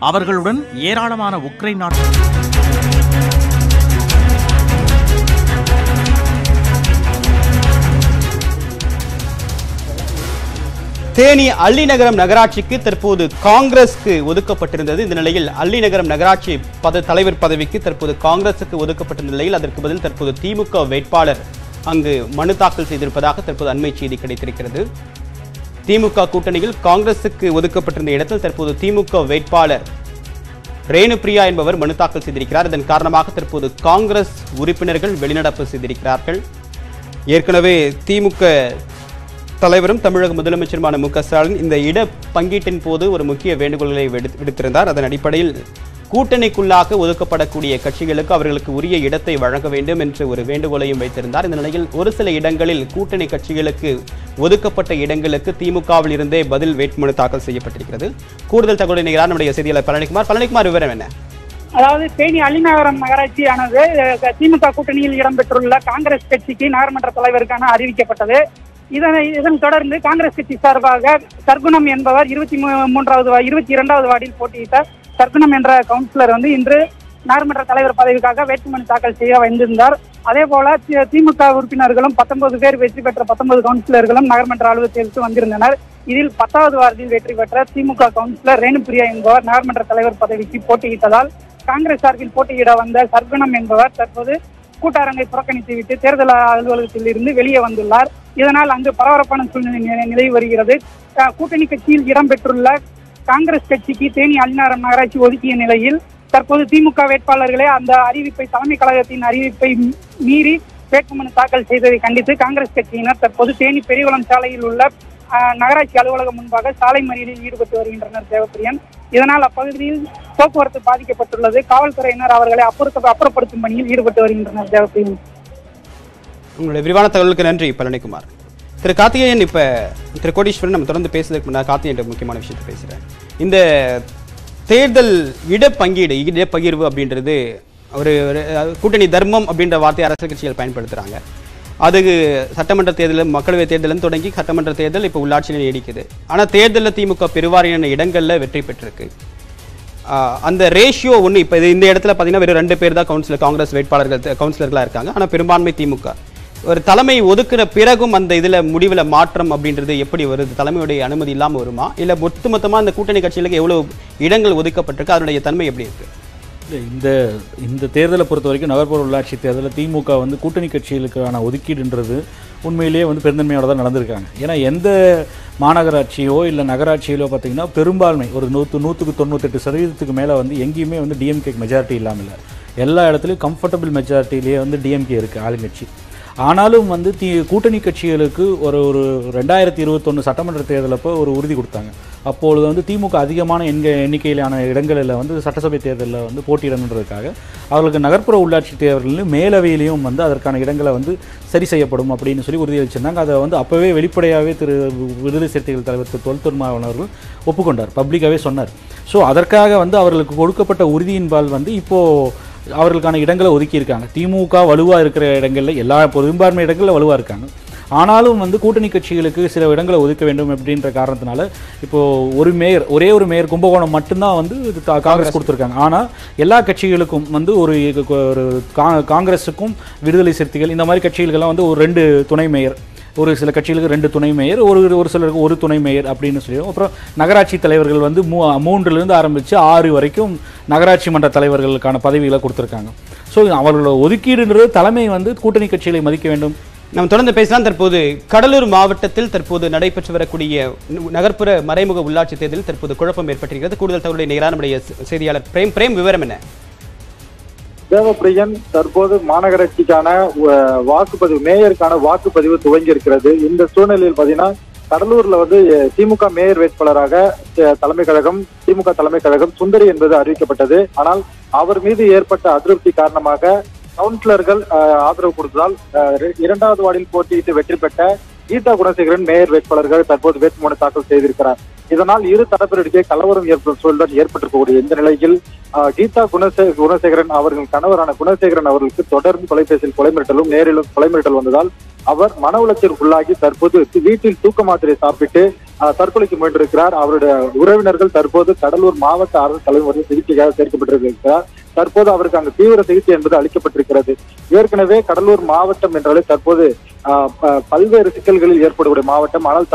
அவர்களுடன் ஏராளமான உக்ரைன் நாட்டு தேனி அள்ளிநகரம் நகராட்சிக்கு தற்போது காங்கிரஸ்க்கு ஒதுக்கப்பட்டிருந்தது இந்த நிலையில் அள்ளிநகரம் நகராட்சி பத தலைவர் பதவிக்கு தற்போது காங்கிரசுக்கு ஒதுக்கப்பட்டிருந்த நிலையில் அதற்கு பதில் தற்போது திமுக வேட்பாளர் அங்கு மனு தாக்கல் செய்திருப்பதாக தற்போது அண்மை செய்தி கிடைத்திருக்கிறது திமுக கூட்டணியில் காங்கிரசுக்கு ஒதுக்கப்பட்டிருந்த இடத்தில் தற்போது திமுக வேட்பாளர் ரேணுபிரியா என்பவர் மனு தாக்கல் செய்திருக்கிறார் இதன் காரணமாக தற்போது காங்கிரஸ் உறுப்பினர்கள் வெளிநடப்பு செய்திருக்கிறார்கள் ஏற்கனவே திமுக தலைவரும் தமிழக முதலமைச்சருமான மு க ஸ்டாலின் இந்த இட பங்கீட்டின் போது ஒரு முக்கிய வேண்டுகோள்களை விடு- விடுத்திருந்தார் அதன் அடிப்படையில் கூட்டணிக்குள்ளாக ஒதுக்கப்படக்கூடிய கட்சிகளுக்கு அவர்களுக்கு உரிய இடத்தை வழங்க வேண்டும் என்ற ஒரு வேண்டுகோளையும் வைத்திருந்தார் இந்த நிலையில் ஒரு சில இடங்களில் கூட்டணி கட்சிகளுக்கு ஒதுக்கப்பட்ட இடங்களுக்கு திமுகவில் இருந்தே பதில் வேட்புமனு தாக்கல் செய்யப்பட்டிருக்கிறது கூடுதல் தகவலை நிகழ்ச்சி நம்முடைய செய்தியாளர் பழனிக்குமார் பழனிக்குமார் விவரம் என்ன அதாவது தேனி அள்ளிநகரம் நகராட்சியானது அஹ், திமுக கூட்டணியில் இடம்பெற்றுள்ள காங்கிரஸ் கட்சிக்கு நகர்மன்ற தலைவருக்கான அறிவிக்கப்பட்டது இதனை இதன் தொடர்ந்து காங்கிரஸ் கட்சி சார்பாக சர்க்குணம் என்பவர் இருபத்தி மூ- மூன்றாவது வா- இருபத்தி இரண்டாவது வார்டில் போட்டியிட்ட சர்க்குணம் என்ற கவுன்சிலர் வந்து இன்று நகர்மன்ற தலைவர் பதவிக்காக வேட்புமனு தாக்கல் செய்ய வந்திருந்தார் அதே போல தி- திமுக உறுப்பினர்களும் பத்தொன்பது பேர் வெற்றி பெற்ற பத்தொன்பது கவுன்சிலர்களும் நகர்மன்ற அலுவலகத்திற்கு வந்திருந்தனர் இதில் பத்தாவது வார்டில் வெற்றி பெற்ற திமுக கவுன்சிலர் ரேணுபிரியா என்பவர் நகர்மன்ற தலைவர் பதவிக்கு போட்டியிட்டதால் காங்கிரஸ் சார்பில் போட்டியிட வந்த சர்க்குணம் என்பவர் தற்போது கூட்டரங்கை புறக்கணித்துவிட்டு தேர்தல் அலுவலகத்தில் இருந்து வெளியே வந்துள்ளார் இதனால் அங்கு பரபரப்பான சூழ்நிலை நிலை- நிலவி வருகிறது அஹ், கூட்டணி கட்சியில் இடம்பெற்றுள்ள காங்கிரஸ் கட்சிக்கு தேனி அள்ளிநகரம் நகராட்சி ஒதுக்கிய நிலையில் தற்போது திமுக வேட்பாளர்களே அந்த அறிவிப்பை தலைமை கழகத்தின் அறிவிப்பை மீ- மீறி வேட்புமனு தாக்கல் செய்ததை கண்டித்து காங்கிரஸ் கட்சியினர் தற்போது தேனி பெரியகுளம் சாலையில் உள்ள அஹ், நகராட்சி அலுவலகம் முன்பாக சாலை மறியலில் ஈடுபட்டு வருகின்றனர் தேவப்பிரியன் இதனால் அப்பகுதியில் போக்குவரத்து பாதிக்கப்பட்டுள்ளது காவல்துறையினர் அவர்களை அப்புறத்த அப்புறப்படுத்தும் பணியில் ஈடுபட்டு வருகின்றனர் தேவப்பிரியன் உங்களுடைய விரிவான தகவலுக்கு நன்றி பழனிக்குமார் திரு கார்த்திகேயன் இப்ப திரு கோடீஸ்வரன் நம்ம தொடர்ந்து பேசுறதுக்கு முன்னாடி கார்த்திகேயன் முக்கியமான விஷயத்தை பேசுறேன் இந்த தேர்தல் இடப்பங்கீடு இடப்பகிர்வு அப்படின்றது ஒரு ஒரு, அஹ், கூட்டணி தர்மம் அப்படின்ற வார்த்தை அரசியல் கட்சிகள் பயன்படுத்துறாங்க அது சட்டமன்ற தேர்தல் மக்களவை தேர்தலும் தொடங்கி சட்டமன்ற தேர்தல் இப்போ உள்ளாட்சியில் நீடிக்குது ஆனா தேர்தலில் திமுக பெருவாரியான இடங்கள்ல வெற்றி பெற்றிருக்கு ஆஹ் அந்த ரேஷியோ ஒன்று இப்போ இது இந்த இடத்துல பார்த்தீங்கன்னா வெறும் ரெண்டு பேர் தான் கவுன்சிலர் காங்கிரஸ் வேட்பாளர்கள் கவுன்சிலர்களாக இருக்காங்க ஆனால் பெரும்பான்மை திமுக ஒரு தலைமை ஒதுக்குற பிறகும் அந்த இதில் முடிவில் மாற்றம் அப்படின்றது எப்படி வருது தலைமையுடைய அனுமதி இல்லாமல் வருமா இல்லை ஒட்டுமொத்தமாக அந்த கூட்டணி கட்சிகளுக்கு எவ்வளோ இடங்கள் ஒதுக்கப்பட்டிருக்கு அதனுடைய தன்மை எப்படி இருக்கு இல்ல, இந்த இந்த தேர்தலை பொறுத்த வரைக்கும் நகர்ப்புற உள்ளாட்சி தேர்தலில் திமுக வந்து கூட்டணி கட்சிகளுக்கான ஒதுக்கீடுன்றது உண்மையிலேயே வந்து பெருந்தன்மையோட தான் நடந்திருக்காங்க ஏன்னா எந்த மாநகராட்சியோ இல்லை நகராட்சியிலோ பார்த்தீங்கன்னா பெரும்பான்மை ஒரு நூற்று நூற்றுக்கு தொண்ணூத்தெட்டு சதவீதத்துக்கு மேலே வந்து எங்கேயுமே வந்து டிஎம்கே மெஜாரிட்டி இல்லாமல் இல்லை எல்லா இடத்துலையும் கம்ஃபர்டபுள் மெஜாரிட்டிலேயே வந்து டிஎம்கே இருக்குது ஆளுங்கட்சி ஆனாலும் வந்து தி கூட்டணி கட்சிகளுக்கு ஒரு ஒரு ரெண்டாயிரத்தி இருபத்தொன்று சட்டமன்ற தேர்தலப்போ ஒரு உறுதி கொடுத்தாங்க அப்பொழுது வந்து திமுக அதிகமான எண்க எண்ணிக்கையிலான இடங்களில் வந்து சட்டசபை தேர்தலில் வந்து போட்டியிடணுன்றதுக்காக அவர்களுக்கு நகர்ப்புற உள்ளாட்சி தேர்தலிலும் மேலவையிலையும் வந்து அதற்கான இடங்களை வந்து சரி செய்யப்படும் அப்படின்னு சொல்லி உறுதியளிச்சிருந்தாங்க அதை வந்து அப்போவே வெளிப்படையாகவே திரு விடுதலை சிறுத்தைகள் தலைவர் திரு தொல் திருமாவளவன் அவர்கள் ஒப்புக்கொண்டார் பப்ளிக்காகவே சொன்னார் ஸோ அதற்காக வந்து அவர்களுக்கு கொடுக்கப்பட்ட உறுதியின்பால் வந்து இப்போது அவர்களுக்கான இடங்களை ஒதுக்கியிருக்காங்க திமுக வலுவாக இருக்கிற இடங்களில் எல்லா பெரும்பான்மை இடங்களில் வலுவாக இருக்காங்க ஆனாலும் வந்து கூட்டணி கட்சிகளுக்கு சில இடங்களை ஒதுக்க வேண்டும் அப்படின்ற காரணத்தினால இப்போ ஒரு மேயர் ஒரே ஒரு மேயர் கும்பகோணம் மட்டும்தான் வந்து இது கா- காங்கிரஸ் கொடுத்துருக்காங்க ஆனால் எல்லா கட்சிகளுக்கும் வந்து ஒரு ஒரு கா- காங்கிரஸுக்கும் விடுதலை சிறுத்தைகள் இந்த மாதிரி கட்சிகளுக்கெல்லாம் வந்து ஒரு ரெண்டு துணை மேயர் ஒரு சில கட்சிகளுக்கு ரெண்டு துணை மேயர் ஒரு ஒரு சிலருக்கு ஒரு துணை மேயர் அப்படின்னு சொல்லி அப்புறம் நகராட்சி தலைவர்கள் வந்து மூ மூன்றுலேருந்து ஆரம்பித்து ஆறு வரைக்கும் நகராட்சி மன்ற தலைவர்களுக்கான பதவிகளை கொடுத்துருக்காங்க ஸோ அவர்களோட ஒதுக்கீடுன்றது தலைமை வந்து கூட்டணி கட்சிகளை மதிக்க வேண்டும் நம்ம தொடர்ந்து பேசலாம் தற்போது கடலூர் மாவட்டத்தில் தற்போது நடைபெற்று வரக்கூடிய நகர்ப்புற மறைமுக உள்ளாட்சி தேர்தலில் தற்போது குழப்பம் ஏற்பட்டிருக்கிறது கூடுதல் தகவலை நிகரான நம்முடைய செய்தியாளர் பிரேம் பிரேம் விவரம் என்ன தேவப்பிரியன் தற்போது மாநகராட்சிக்கான அஹ், வாக்குப்பதிவு மேயருக்கான வாக்குப்பதிவு துவங்கி இருக்கிறது இந்த சூழ்நிலையில் பாத்தீங்கன்னா கடலூர்ல வந்து அஹ், திமுக மேயர் வேட்பாளராக அஹ், தலைமை கழகம் திமுக தலைமை கழகம் சுந்தரி என்பது அறிவிக்கப்பட்டது ஆனால் அவர் மீது ஏற்பட்ட அதிருப்தி காரணமாக கவுன்சிலர்கள் அஹ், ஆதரவு கொடுத்ததால் அஹ், இர- இரண்டாவது வார்டில் போட்டியிட்டு வெற்றி பெற்ற கீதா குணசேகரன் மேயர் வேட்பாளர்கள் தற்போது வேட்புமனு தாக்கல் செய்திருக்கிறார் இதனால் இரு தரப்பினருக்கே கலவரம் ஏற்படும் சூழல் ஏற்பட்டிருக்கக்கூடிய இந்த நிலையில் ஆஹ், கீதா குணசே குணசேகரன் அவர்கள் கணவரான குணசேகரன் அவர்களுக்கு தொடர்ந்து தொலைபேசியில் கொலை மிரட்டலும் நேரிலும் கொலை மிரட்டல் வந்ததால் அவர் மன உளைச்சலுக்கு உள்ளாகி தற்போது வீட்டில் தூக்க மாத்திரை சாப்பிட்டு அஹ், தற்கொலைக்கு முயன்றிருக்கிறார் அவருடைய உறவினர்கள் தற்போது கடலூர் மாவட்ட அரசு தலைவர் சிகிச்சைக்காக சேர்க்கப்பட்டிருக்கிறார் தற்போது அவருக்கு அங்கு தீவிர சிகிச்சை என்பது அளிக்கப்பட்டிருக்கிறது ஏற்கனவே கடலூர் மாவட்டம் என்றாலே தற்போது அஹ், ப- பல்வேறு சிக்கல்களில் ஏற்படக்கூடிய மாவட்டம் ஆனால்